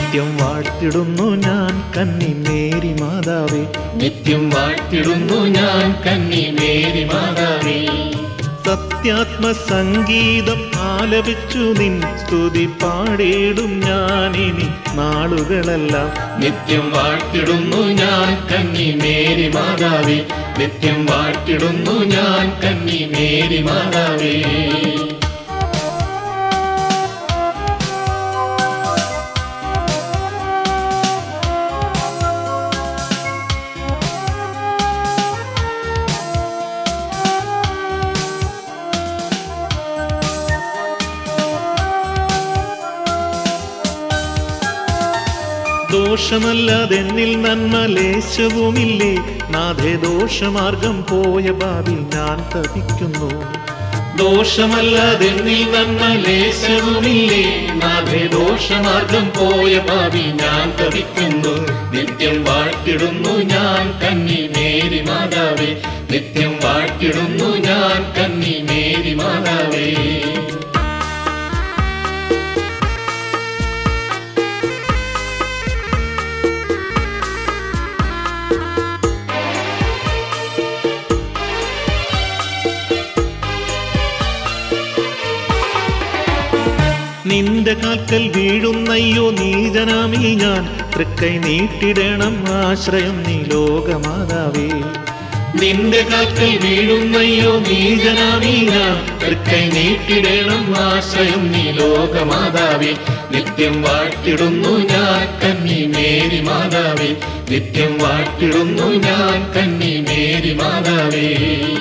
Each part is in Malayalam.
നിത്യം വാഴ്ത്തിടുന്നു ഞാൻ കന്നി മേരി മാതാവേ നിത്യം വാഴ്ത്തിടുന്നു ഞാൻ കന്നി മേരി മാതാവേ സത്യാത്മ സംഗീതം ആലപിച്ചു നിൻ സ്തുതി പാടിയിടും ഞാനിനി നാളുകളെല്ലാം നിത്യം വാഴ്ത്തിടുന്നു ഞാൻ കന്നി മേരി മാതാവേ നിത്യം വാഴ്ത്തിടുന്നു ഞാൻ കന്നി മേരി മാതാവേ ദോഷമല്ലാതെന്നിൽ നന്മ ലേശവുമില്ലേ നാഥേ ദോഷമാർഗം പോയ ഭാവി ഞാൻ തപിക്കുന്നു ദോഷമല്ലാതെന്നിൽ നന്മ ലേശവുമില്ലേ നാഥേ ദോഷമാർഗം പോയ ഭാവി ഞാൻ തവിക്കുന്നു നിത്യം വാഴ്ത്തിടുന്നു ഞാൻ കന്നി മേരി മാതാവേ നിത്യം വാഴ്ത്തിടുന്നു ഞാൻ കന്നി മേരി മാതാവേ നിന്റെ കാൽക്കൽ വീഴുന്നയ്യോ നീജനാമി ഞാൻ തൃക്കൈ നീട്ടിടണം ആശ്രയം നീ ലോകമാതാവേ നിന്റെ കാൽക്കൽ വീഴുന്നയ്യോ നീജനാമീന തൃക്കൈ നീട്ടിടണം ആശ്രയം നീ ലോകമാതാവേ നിത്യം വാഴ്ത്തിടുന്നു ഞാൻ കന്നി മേരി മാതാവേ നിത്യം വാഴ്ത്തിടുന്നു ഞാൻ കന്നി മേരി മാതാവേ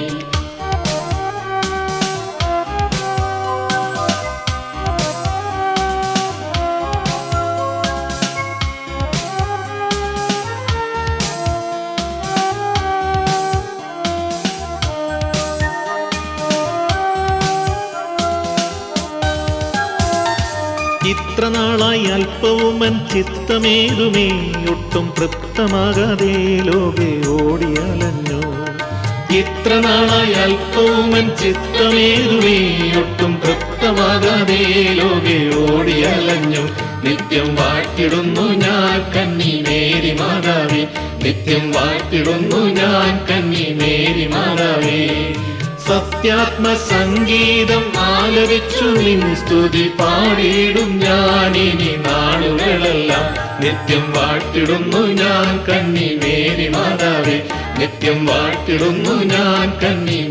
ഇത്ര നാളായി അല്പവുമൻ ചിത്തമേതുമേ ഒട്ടും തൃപ്തമാകാതെ ലോകെ ഓടിയലഞ്ഞു ഇത്ര നാളായി അല്പവുമൻ ചിത്തമേതുവേ ഒട്ടും തൃപ്തമാകാതെ ലോകെ ഓടിയലഞ്ഞു നിത്യം വാഴ്ത്തിടുന്നു ഞാൻ കന്നി മേരി മാതാവേ നിത്യം വാഴ്ത്തിടുന്നു ഞാൻ കന്നി മേരി മാതാവേ സത്യാത്മ സംഗീതം ആലപിച്ചു നിൻ സ്തുതി പാടിയിടും ഞാൻ ഇനി നാളുകളെല്ലാം നിത്യം വാഴ്ത്തിടുന്നു ഞാൻ കന്നി മേരി മാതാവേ നിത്യം വാഴ്ത്തിടുന്നു ഞാൻ കന്നി